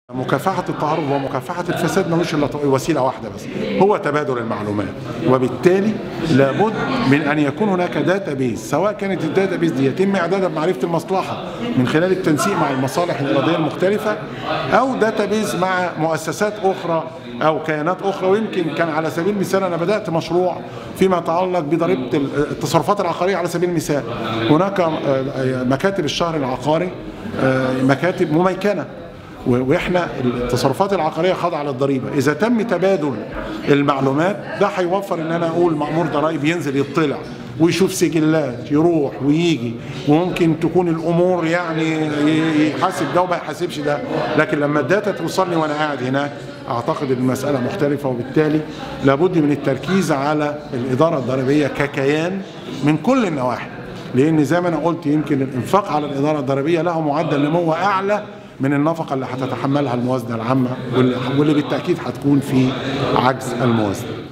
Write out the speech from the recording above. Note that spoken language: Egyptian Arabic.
مكافحة التعرض ومكافحة الفساد ملوش إلا وسيلة واحدة بس هو تبادل المعلومات وبالتالي لابد من أن يكون هناك داتا بيز سواء كانت الداتا بيز دي يتم إعدادها بمعرفة المصلحة من خلال التنسيق مع المصالح الإرادية المختلفة أو داتا بيز مع مؤسسات أخرى أو كيانات أخرى ويمكن كان على سبيل المثال أنا بدأت مشروع فيما يتعلق بضريبة التصرفات العقارية على سبيل المثال هناك مكاتب الشهر العقاري مكاتب مميكنه واحنا التصرفات العقاريه خاضعه للضريبه، اذا تم تبادل المعلومات ده هيوفر ان انا اقول مامور ضرائب ينزل يطلع ويشوف سجلات يروح ويجي وممكن تكون الامور يعني يحاسب ده وما يحاسبش ده لكن لما الداتا توصلني وانا قاعد هناك اعتقد ان المساله مختلفه وبالتالي لابد من التركيز على الاداره الضريبيه ككيان من كل النواحي لان زي ما انا قلت يمكن الانفاق على الاداره الضريبيه له معدل نمو اعلى من النفقه اللي هتتحملها الموازنه العامه واللي بالتاكيد هتكون في عجز الموازنه